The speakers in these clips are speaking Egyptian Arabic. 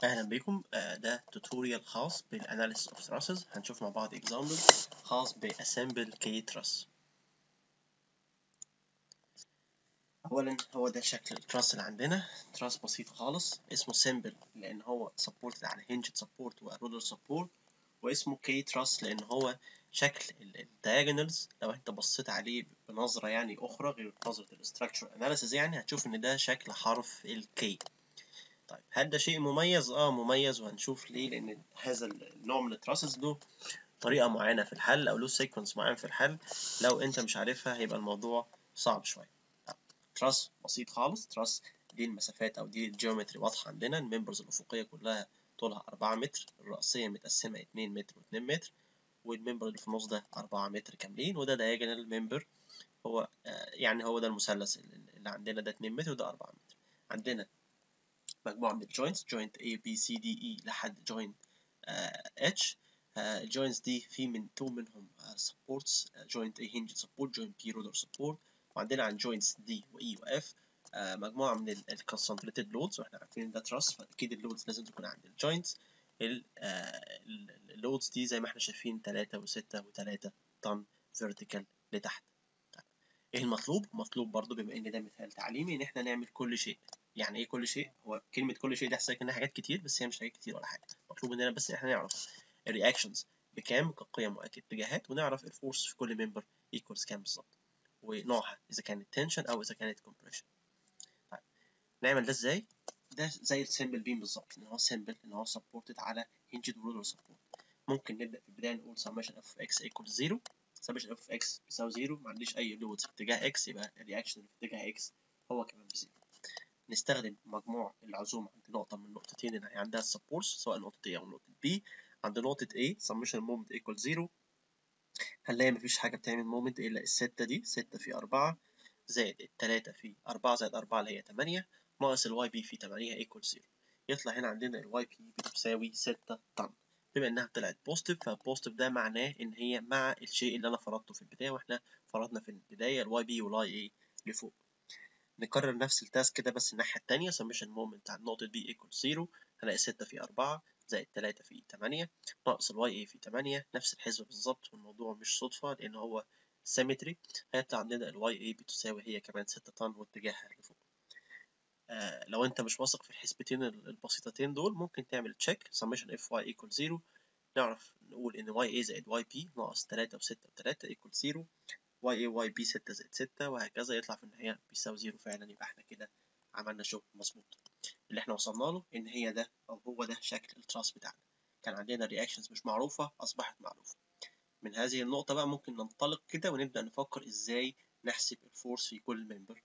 اهلا بكم آه، ده توتوريال خاص بالاناليسيس اوف تراسز هنشوف مع بعض اكزامبل خاص باسمبل كي تراس اولا هو ده شكل التراس اللي عندنا تراس بسيط خالص اسمه سمبل لان هو سبورتد على هنجد سبورت ورولر سبورت واسمه كي تراس لان هو شكل الدايجونالز لو انت بصيت عليه بنظره يعني اخرى غير نظره الاستراكشر اناليسيس يعني هتشوف ان ده شكل حرف الكي طيب هل ده شيء مميز؟ اه مميز وهنشوف ليه لان هذا النوع من التراسز له طريقة معينة في الحل او له سيكونس معين في الحل لو انت مش عارفها هيبقى الموضوع صعب شوية تراس بسيط خالص تراس دي المسافات او دي الجيومتري واضحة عندنا الممبرز الافقية كلها طولها 4 متر الرأسية متقسمة 2 متر و2 متر والممبر اللي في النص ده 4 متر كاملين وده diagonal ممبر هو آه يعني هو ده المثلث اللي عندنا ده 2 متر وده 4 متر عندنا مجموعة من الجوينتس جوينت A B C D E لحد جوينت H الجوينتس دي في من تو منهم سبورتس جوينت A hinge support جوينت B roller support وعندنا عن جوينتس D و E و F مجموعة من الكونسنتريتد لودز واحنا عارفين ده تراس فأكيد اللودز لازم تكون عند الجوينتس اللودز دي زي ما احنا شايفين 3 و6 و3 طن فيرتيكال لتحت ايه المطلوب؟ مطلوب برضو بما ان ده مثال تعليمي ان احنا نعمل كل شيء يعني ايه كل شيء هو كلمه كل شيء دي احسن انها حاجات كتير بس هي مش حاجات كتير ولا حاجه مطلوب مننا بس ان احنا نعرف الرياكشنز بكام كقيم واتجاهات ونعرف الفورس في كل ممبر ايكوالز كام بالظبط ونوعها اذا كانت تنشن او اذا كانت كومبريشن طيب نعمل ده ازاي ده زي السمبل بيم بالظبط ان هو سمبل ان هو سبورتد على هنجد رولر سبورت ممكن نبدا في البدايه نقول summation of x equals 0 summation of x بيساوي 0 ما عنديش اي لودز في اتجاه x يبقى الرياكشن في اتجاه x هو كمان بزيرو نستخدم مجموع العزوم عند نقطة من النقطتين اللي عندها السبورس سواء نقطة A أو نقطة B عند نقطة A summation moment equal 0 هنلاقي مفيش حاجة بتعمل مومنت إلا الستة دي ستة في أربعة زائد التلاتة في أربعة زائد أربعة اللي هي تمانية ناقص الواي بي في تمانية equal 0 يطلع هنا عندنا الواي بي بتساوي ستة طن بما إنها طلعت بوزيتيف فالبوزيتيف ده معناه إن هي مع الشيء اللي أنا فرضته في البداية وإحنا فرضنا في البداية الواي بي والواي إيه لفوق نكرر نفس التاسك كده بس الناحية التانية summation moment عند نقطة B equal 0 هلاقي ستة في أربعة زائد تلاتة في تمانية ناقص الواي A في تمانية نفس الحسبة بالظبط والموضوع مش صدفة لأن هو سيمتري هيطلع عندنا الواي A بتساوي هي كمان ستة طن واتجاهها لفوق آه لو أنت مش واثق في الحسبتين البسيطتين دول ممكن تعمل تشيك summation f y equal 0 نعرف نقول إن y a زائد y b ناقص تلاتة وستة وتلاتة equal 0 y a y b 6 زائد 6 وهكذا يطلع في النهاية بيساوي زيرو فعلا يبقى احنا كده عملنا شغل مظبوط اللي احنا وصلنا له ان هي ده او هو ده شكل التراس بتاعنا كان عندنا رياكشنز مش معروفة اصبحت معروفة من هذه النقطة بقى ممكن ننطلق كده ونبدأ نفكر ازاي نحسب الفورس في كل ممبر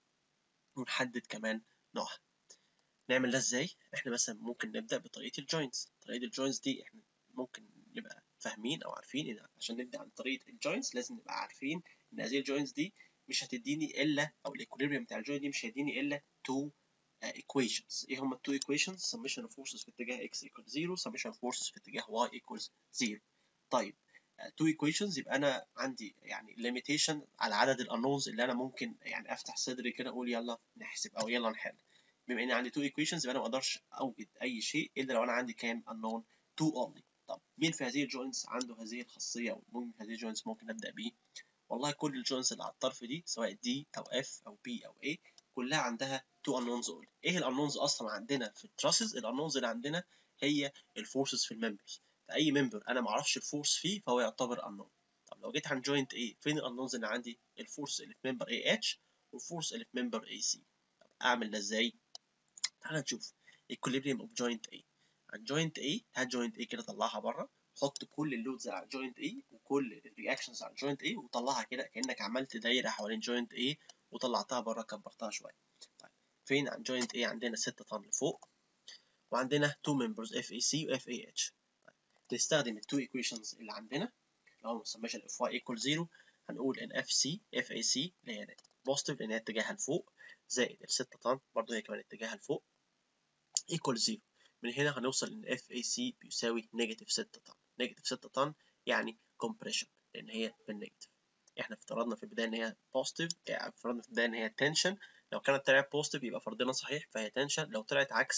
ونحدد كمان نوعها نعمل ده ازاي احنا مثلا ممكن نبدأ بطريقة الجوينتس طريقة الجوينتس دي احنا ممكن نبقى فاهمين او عارفين ان عشان نبدا عن طريقه الجوينتس لازم نبقى عارفين ان هذه الجوينتس دي مش هتديني الا او الايكوليبريم بتاع الجوينت دي مش هيديني الا تو equations ايه هما التو equations summation of forces في اتجاه x equals 0 summation of forces في اتجاه y equals 0 طيب تو equations يبقى انا عندي يعني limitation على عدد الانونز اللي انا ممكن يعني افتح صدري كده اقول يلا نحسب او يلا نحل بما ان عندي تو equations يبقى انا ما اقدرش اوجد اي شيء الا لو انا عندي كام unknown 2 only طب مين في هذه الجوينتس عنده هذه الخاصية أو مين في هذه الجوينتس ممكن نبدأ بيه؟ والله كل الجوينتس اللي على الطرف دي سواء D أو F أو B أو A كلها عندها two unknowns only. إيه الأنونز أصلا عندنا في التراسز؟ الأنونز اللي عندنا هي الفورسز في الممبرز. فأي ممبر أنا معرفش الفورس فيه فهو يعتبر unknown. طب لو جيت عن جوينت A فين الأنونز اللي عندي؟ الفورس اللي في ممبر AH والفورس اللي في ممبر AC. طب أعمل ده إزاي؟ تعالى نشوف equilibrium of joint A. عن جوينت A هات جوينت A كده طلعها بره حط كل اللودز على جوينت A وكل الرياكشنز على جوينت A وطلعها كده كأنك عملت دايرة حوالين جوينت A وطلعتها بره كبرتها شوية طيب فين عن جوينت A عندنا 6 طن لفوق وعندنا two members FAC و FAH طيب. نستخدم التو equations اللي عندنا اللي هو summation of y equal 0 هنقول ان FC FAC اللي هي بوزيتيف لان هي اتجاهها لفوق زائد ال 6 طن برضه هي كمان اتجاهها لفوق equal 0 من هنا هنوصل ان FAC بيساوي نيجاتيف 6 طن نيجاتيف 6 طن يعني compression لان هي بالنيجاتيف احنا افترضنا في البدايه ان هي بوزيتيف يعني افترضنا في البدايه ان هي تنشن لو كانت طلعت بوزيتيف يبقى فرضنا صحيح فهي تنشن لو طلعت عكس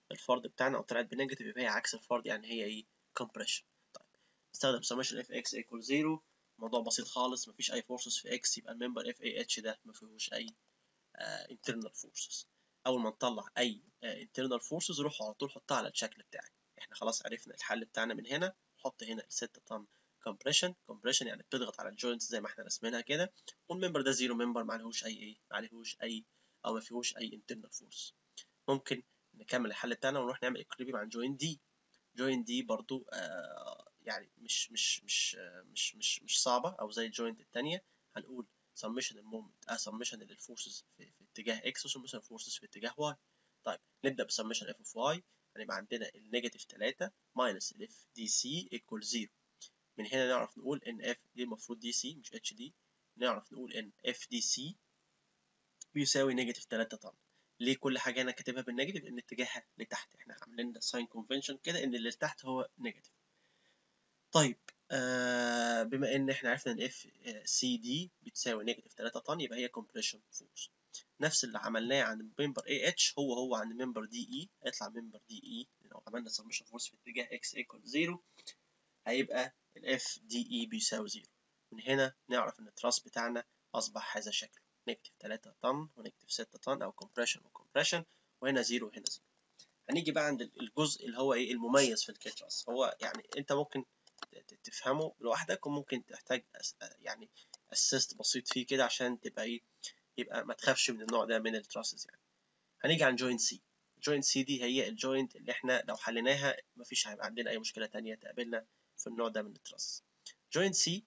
الفرض بتاعنا او طلعت بنيجاتيف يبقى هي عكس الفرض يعني هي ايه compression طيب نستخدم summation اف اكس equal 0 الموضوع بسيط خالص مفيش اي forces في اكس يبقى الممبر اف اي اتش ده مفيهوش اي uh, internal forces اول ما نطلع اي uh, internal forces روح على طول حطها على الشكل بتاعي احنا خلاص عرفنا الحل بتاعنا من هنا نحط هنا الستة طن compression compression يعني بتضغط على الجوينتس زي ما احنا رسمينها كده والممبر ده زيرو ممبر ما عليهوش اي ايه ما عليهوش اي او ما فيهوش اي internal force ممكن نكمل الحل بتاعنا ونروح نعمل equilibrium عن جوين دي جوين دي برضو آه يعني مش مش مش آه مش مش مش صعبة او زي الجوينت التانية هنقول summation المومنت اه summation للفورسز في, في اتجاه x وsummation الفورسز في اتجاه y طيب نبدأ بسمشن f of y هنبقى عندنا النيجاتيف 3 ماينس ال f dc equal 0 من هنا نعرف نقول ان f دي المفروض دي سي مش اتش دي نعرف نقول ان f دي سي بيساوي نيجاتيف 3 طن ليه كل حاجه انا كاتبها بالنيجاتيف ان اتجاهها لتحت احنا عاملين ساين كونفنشن كده ان اللي تحت هو نيجاتيف طيب آه بما ان احنا عرفنا ان اف سي دي بتساوي نيجاتيف 3 طن يبقى هي كومبريشن فورس نفس اللي عملناه عند ممبر اي اتش هو هو عند ممبر دي اي هيطلع ممبر دي اي لو عملنا سمشن فورس في اتجاه اكس ايكوال 0 هيبقى الاف دي اي بيساوي 0 من هنا نعرف ان التراس بتاعنا اصبح هذا الشكل نيجاتيف 3 طن ونيجاتيف 6 طن او كومبريشن وكومبريشن وهنا 0 وهنا 0 هنيجي بقى عند الجزء اللي هو ايه المميز في الكيتراس هو يعني انت ممكن تفهمه لوحدك وممكن تحتاج يعني اسيست بسيط فيه كده عشان تبقى ايه يبقى ما تخافش من النوع ده من التراسز يعني هنيجي عن جوينت سي جوينت سي دي هي الجوينت اللي احنا لو حليناها مفيش هيبقى عندنا اي مشكله تانية تقابلنا في النوع ده من التراس جوينت سي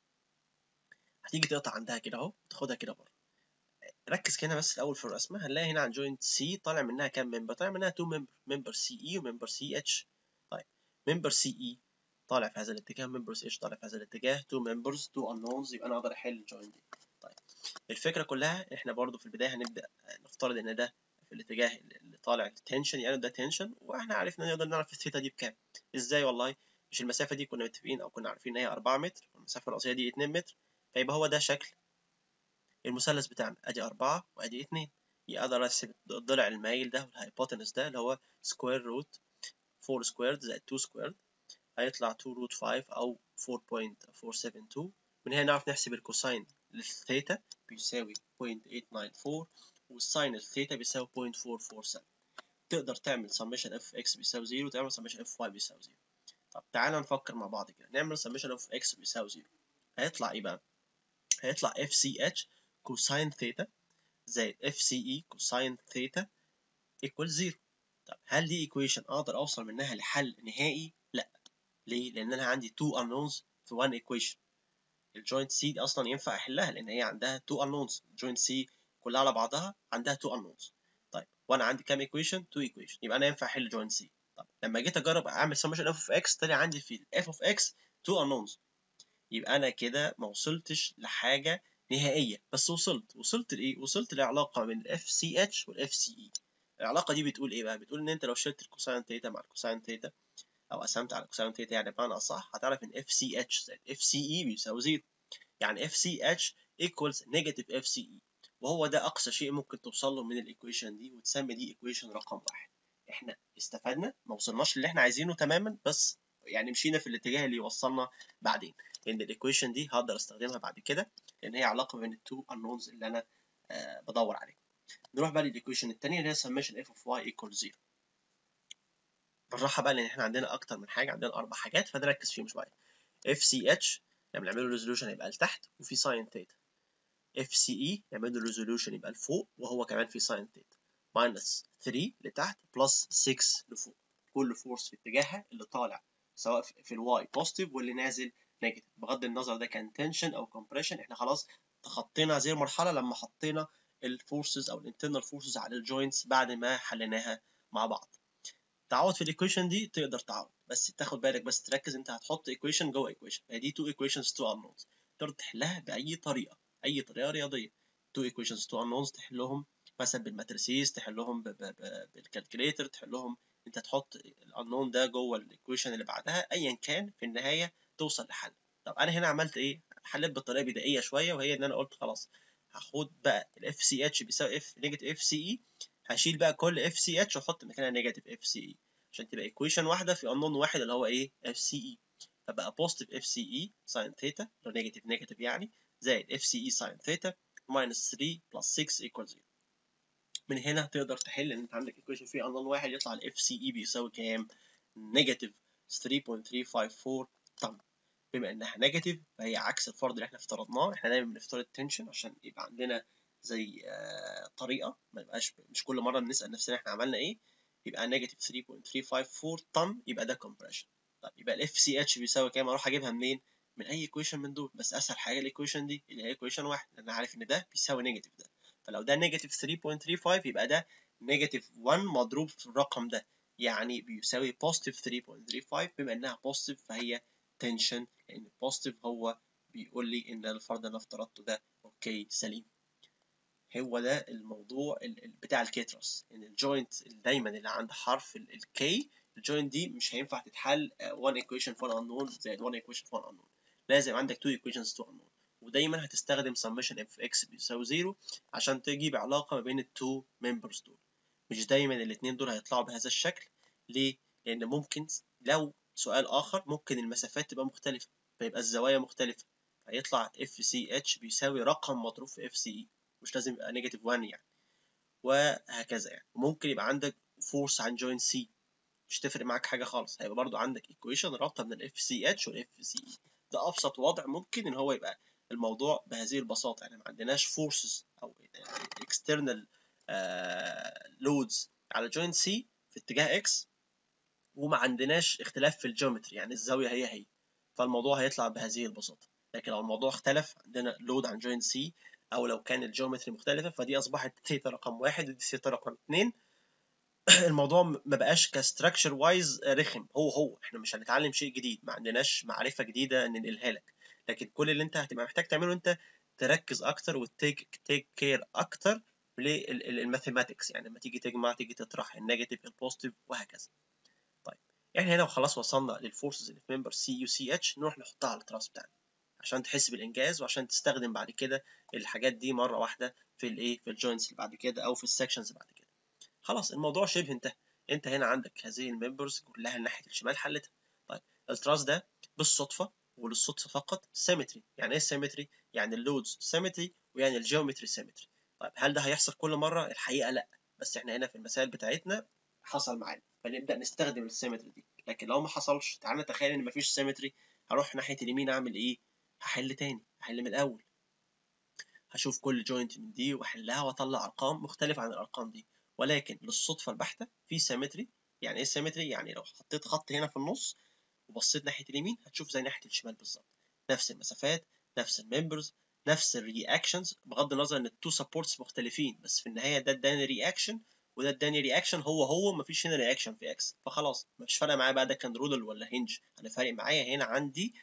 هتيجي تقطع عندها كده اهو وتاخدها كده بره ركز هنا بس الاول في الرسمه هنلاقي هنا عن جوينت سي طالع منها كام ممبر طالع منها 2 ممبر ممبر سي اي وممبر سي اتش طيب ممبر سي اي طالع في هذا الاتجاه ممبر سي اتش طالع في هذا الاتجاه 2 ممبرز 2 unknowns يبقى انا اقدر احل الجوينت دي طيب الفكره كلها احنا برضو في البدايه هنبدا نفترض ان ده في الاتجاه اللي طالع تنشن يعني ده تنشن واحنا عرفنا نقدر نعرف الثيتا دي بكام ازاي والله مش المسافه دي كنا متفقين او كنا عارفين ان هي 4 متر والمسافه الرئيسيه دي 2 متر فيبقى هو ده شكل المثلث بتاعنا ادي 4 وادي 2 يقدر ارسم الضلع المايل ده والهايبوتنس ده اللي هو سكوير روت 4 سكويرد زائد 2 سكويرد هيطلع 2 روت 5 او 4.472 من هنا نعرف نحسب الكوساين للثيتا بيساوي 0.894 والساين الثيتا بيساوي 0.447 تقدر تعمل سميشن اف اكس بيساوي 0 وتعمل سميشن اف واي بيساوي 0 طب تعالى نفكر مع بعض كده نعمل سميشن اف اكس بيساوي 0 هيطلع ايه بقى هيطلع اف سي اتش كوساين ثيتا زائد اف سي اي كوساين ثيتا ايكوال 0 طب هل دي ايكويشن اقدر اوصل منها لحل نهائي لا ليه لان انا عندي 2 unknowns في 1 equation الجوينت سي دي اصلا ينفع احلها لان هي عندها 2 unknowns الجوينت سي كلها على بعضها عندها 2 unknowns طيب وانا عندي كام equation 2 equation يبقى انا ينفع احل جوينت سي طب لما جيت اجرب اعمل summation f of x طلع عندي في f of x 2 unknowns يبقى انا كده ما وصلتش لحاجه نهائيه بس وصلت وصلت لايه وصلت لعلاقه بين الاف سي اتش والاف سي اي العلاقه دي بتقول ايه بقى بتقول ان انت لو شلت الكوساين ثيتا مع الكوساين ثيتا او قسمت على كوساين ثيتا يعني بمعنى اصح هتعرف ان اف سي اتش زائد اف سي اي بيساوي زيرو يعني اف سي اتش ايكوالز نيجاتيف اف سي اي وهو ده اقصى شيء ممكن توصل له من الايكويشن دي وتسمي دي ايكويشن رقم واحد احنا استفدنا ما وصلناش اللي احنا عايزينه تماما بس يعني مشينا في الاتجاه اللي يوصلنا بعدين لان الايكويشن دي هقدر استخدمها بعد كده لان هي علاقه بين التو unknowns اللي انا آه بدور عليهم نروح بقى للايكويشن الثانيه اللي هي summation f of y equals 0 بالراحه بقى لان احنا عندنا اكتر من حاجه عندنا اربع حاجات فنركز فيهم شويه اف سي اتش لما نعمله ريزولوشن يبقى لتحت وفي ساين ثيتا اف سي اي نعمله ريزولوشن يبقى لفوق وهو كمان في ساين ثيتا ماينس 3 لتحت بلس 6 لفوق كل فورس في اتجاهها اللي طالع سواء في الواي بوزيتيف واللي نازل نيجاتيف بغض النظر ده كان تنشن او كومبريشن احنا خلاص تخطينا هذه المرحله لما حطينا الفورسز او الانترنال فورسز على الجوينتس بعد ما حليناها مع بعض تعوض في الايكويشن دي تقدر تعوض بس تاخد بالك بس تركز انت هتحط ايكويشن جوه ايكويشن هي دي 2 ايكويشنز 2 unknowns تقدر تحلها باي طريقه اي طريقه رياضيه 2 ايكويشنز 2 unknowns تحلهم مثلا بالماتريسيز تحلهم بالكالكوليتر تحلهم انت تحط الانون ده جوه الايكويشن اللي بعدها ايا كان في النهايه توصل لحل طب انا هنا عملت ايه حليت بطريقه بدائيه شويه وهي ان انا قلت خلاص هاخد بقى الاف سي اتش بيساوي اف نيجاتيف اف سي اي هشيل بقى كل اف سي اتش واحط مكانها نيجاتيف اف سي اي عشان تبقى ايكويشن واحده في unknown واحد اللي هو ايه اف سي اي فبقى بوزيتيف اف سي اي ساين ثيتا لو نيجاتيف نيجاتيف يعني زائد اف سي اي ساين ثيتا minus 3 plus 6 equals 0 من هنا تقدر تحل ان انت عندك equation فيه unknown واحد يطلع ال FCE بيساوي كام؟ نيجاتيف 3.354 طن بما انها نيجاتيف فهي عكس الفرض اللي احنا افترضناه احنا دايما بنفترض تنشن عشان يبقى عندنا زي آه طريقه ما يبقاش مش كل مره بنسال نفسنا احنا عملنا ايه يبقى نيجاتيف 3.354 طن يبقى ده compression طيب يبقى ال FCH بيساوي كام اروح اجيبها منين من اي equation من دول بس اسهل حاجه الايكويشن دي اللي هي equation واحد لان انا عارف ان ده بيساوي نيجاتيف ده فلو ده نيجاتيف 3.35 يبقى ده نيجاتيف 1 مضروب في الرقم ده يعني بيساوي بوزيتيف 3.35 بما انها بوزيتيف فهي تنشن لان البوزيتيف هو بيقول لي ان الفرض اللي انا افترضته ده اوكي سليم هو ده الموضوع بتاع الكيترس ان الجوينت دايما اللي عند حرف الكي الجوينت دي مش هينفع تتحل 1 equation for unknown زائد 1 equation for unknown لازم عندك 2 equations to unknown ودايما هتستخدم summation f x بيساوي 0 عشان تجيب علاقة ما بين التو members دول مش دايما الاتنين دول هيطلعوا بهذا الشكل ليه؟ لأن ممكن لو سؤال آخر ممكن المسافات تبقى مختلفة فيبقى الزوايا مختلفة فيطلع اف سي اتش بيساوي رقم مضروب في اف سي اي مش لازم يبقى نيجاتيف 1 يعني وهكذا يعني وممكن يبقى عندك فورس عن جوين سي مش تفرق معاك حاجة خالص هيبقى برضو عندك ايكويشن رابطة من الاف سي اتش والاف سي اي ده أبسط وضع ممكن إن هو يبقى الموضوع بهذه البساطة يعني ما عندناش فورسز أو external لودز على جوينت سي في اتجاه اكس وما عندناش اختلاف في الجيومتري يعني الزاوية هي هي فالموضوع هيطلع بهذه البساطة لكن لو الموضوع اختلف عندنا لود عن جوينت سي أو لو كان الجيومتري مختلفة فدي أصبحت ثيتا رقم واحد ودي ثيتا رقم اتنين الموضوع ما بقاش كستراكشر وايز رخم هو هو احنا مش هنتعلم شيء جديد ما عندناش معرفة جديدة ننقلها لك لكن كل اللي انت هتبقى محتاج تعمله انت تركز اكتر وتيك تيك كير اكتر للماثيماتكس يعني لما تيجي تجمع تيجي تطرح النيجاتيف البوزيتيف وهكذا طيب يعني هنا وخلاص وصلنا للفورسز اللي في ممبر سي يو سي اتش نروح نحطها على التراس بتاعنا عشان تحس بالانجاز وعشان تستخدم بعد كده الحاجات دي مره واحده في الايه في الجوينتس اللي بعد كده او في السكشنز بعد كده خلاص الموضوع شبه انتهى انت هنا عندك هذه الممبرز كلها ناحيه الشمال حلتها طيب التراس ده بالصدفه وللصدفه فقط سيمتري يعني ايه سيمتري يعني اللودز سيمتري ويعني الجيومتري سيمتري طيب هل ده هيحصل كل مره الحقيقه لا بس احنا هنا في المسائل بتاعتنا حصل معانا فنبدا نستخدم السيمتري دي لكن لو ما حصلش تعالى نتخيل ان مفيش سيمتري هروح ناحيه اليمين اعمل ايه هحل تاني هحل من الاول هشوف كل جوينت من دي واحلها واطلع ارقام مختلفه عن الارقام دي ولكن للصدفه البحته في سيمتري يعني ايه سيمتري يعني لو حطيت خط هنا في النص وبصيت ناحيه اليمين هتشوف زي ناحيه الشمال بالظبط نفس المسافات نفس الممبرز نفس الرياكشنز بغض النظر ان التو سبورتس مختلفين بس في النهايه ده اداني رياكشن وده اداني رياكشن هو هو مفيش هنا رياكشن في اكس فخلاص مش فارقه معايا بقى ده كان رودل ولا هنج انا فارق معايا هنا عندي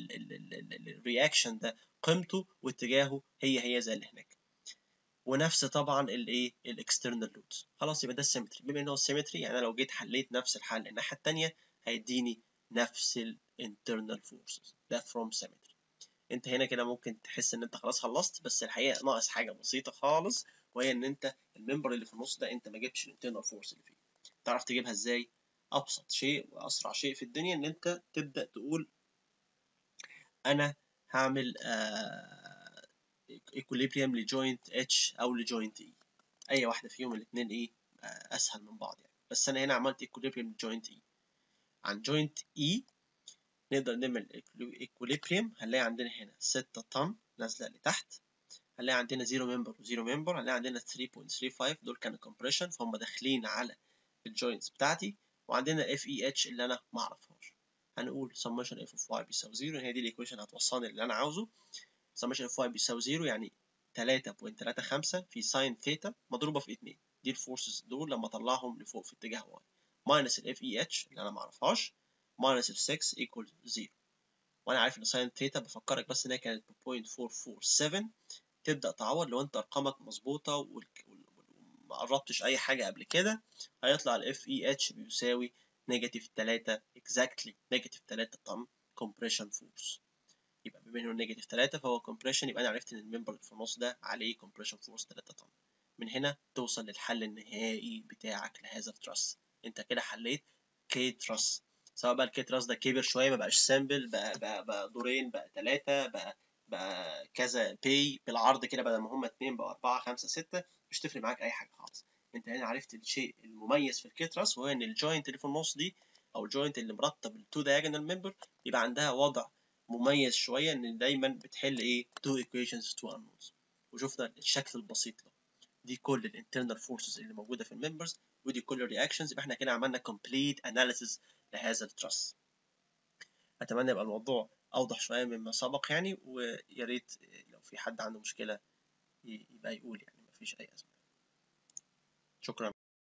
الرياكشن ده قيمته واتجاهه هي هي زي اللي هناك ونفس طبعا الايه الاكسترنال لودز خلاص يبقى ده السيمتري بما ان هو السيمتري يعني انا لو جيت حليت نفس الحل الناحيه الثانيه هيديني نفس الانترنال فورسز ده فروم سيمتري انت هنا كده ممكن تحس ان انت خلاص خلصت بس الحقيقه ناقص حاجه بسيطه خالص وهي ان انت الممبر اللي في النص ده انت ما جبتش الانترنال فورس اللي فيه تعرف تجيبها ازاي ابسط شيء واسرع شيء في الدنيا ان انت تبدا تقول انا هعمل ايكوليبريم لجوينت اتش او لجوينت اي اي واحده فيهم الاثنين ايه آه اسهل من بعض يعني بس انا هنا عملت ايكوليبريم لجوينت اي عن جوينت اي نقدر نعمل ايكوليبريم هنلاقي عندنا هنا 6 طن نازله لتحت هنلاقي عندنا 0 ممبر و0 ممبر هنلاقي عندنا 3.35 دول كانوا كومبريشن فهم داخلين على الجوينتس بتاعتي وعندنا اف اي اتش اللي انا ما اعرفهاش هنقول summation f of y بيساوي 0 هي دي الايكويشن هتوصلني اللي انا عاوزه summation f of y بيساوي 0 يعني 3.35 في ساين ثيتا مضروبه في 2 دي الفورسز دول لما اطلعهم لفوق في اتجاه y ماينس الاف اي اتش اللي انا ما اعرفهاش ماينس ال 6 ايكوال 0 وانا عارف ان ساين ثيتا بفكرك بس ان هي كانت 0.447 تبدا تعوض لو انت ارقامك مظبوطه وما قربتش اي حاجه قبل كده هيطلع الاف اي اتش بيساوي نيجاتيف 3 exactly نيجاتيف 3 طن compression force يبقى بما انه نيجاتيف 3 فهو compression يبقى انا عرفت ان الممبر اللي في النص ده عليه compression force 3 طن من هنا توصل للحل النهائي بتاعك لهذا التراس انت كده حليت كي تراس سواء بقى الكي تراس ده كبر شويه ما بقاش سامبل بقى بقى, بقى دورين بقى ثلاثه بقى بقى كذا باي بالعرض كده بدل ما هم اتنين بقى اربعه خمسه سته مش تفرق معاك اي حاجه خالص انت هنا عرفت الشيء المميز في الكي تراس وهو ان الجوينت اللي في النص دي او الجوينت اللي مرتب التو diagonal ممبر يبقى عندها وضع مميز شويه ان دايما بتحل ايه two equations two unknowns وشفنا الشكل البسيط له دي كل الانترنال فورسز اللي موجوده في الممبرز ودي كل الرياكشنز يبقى احنا كده عملنا كومبليت اناليسيس لهذا التراس اتمنى يبقى الموضوع اوضح شويه مما سبق يعني ويا ريت لو في حد عنده مشكله يبقى يقول يعني مفيش اي ازمه شكرا